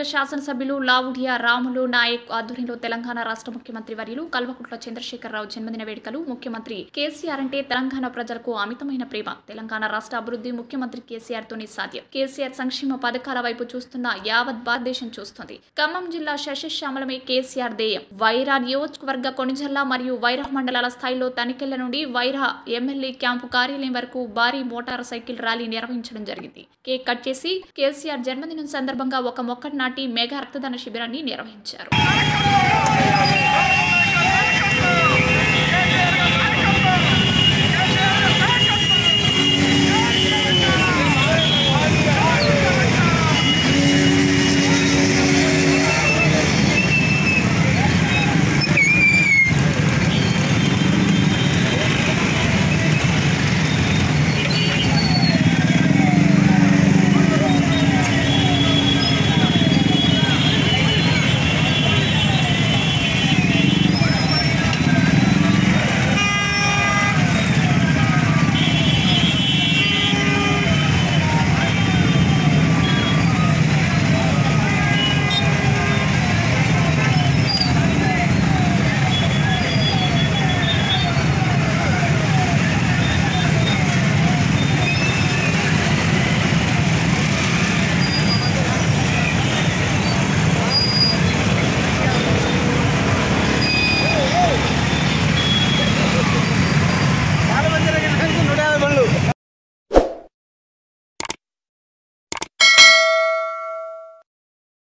శాసనసభ్యులు లావుడియా రాములు నాయక్ ఆధ్వర్యంలో తెలంగాణ రాష్ట్ర ముఖ్యమంత్రి వర్యులు కల్వకుంట్ల చంద్రశేఖరరావు జన్మదిన వేడుకలు ముఖ్యమంత్రి కేసీఆర్ అంటే తెలంగాణ ప్రజలకు అమితమైన ప్రేమ తెలంగాణ రాష్ట్ర అభివృద్ధి ముఖ్యమంత్రి కేసీఆర్ తోనే సాధ్యం కేసీఆర్ సంక్షేమ పథకాల వైపు చూస్తున్న యావత్ భారతదేశం చూస్తుంది ఖమ్మం జిల్లా శశశ్యామలమే కేసీఆర్ ధ్యేయం వైరా నియోజకవర్గ కొనిజల్ల మరియు వైరా మండలాల స్థాయిలో తనిఖీల నుండి వైరా ఎమ్మెల్యే క్యాంపు కార్యాలయం వరకు భారీ మోటార్ సైకిల్ ర్యాలీ నిర్వహించడం జరిగింది కేక్ కట్ చేసి కేసీఆర్ జన్మదినం సందర్భంగా ఒక మొక్కటి నాటి మెగా రక్తదాన శిబిరాన్ని నిర్వహించారు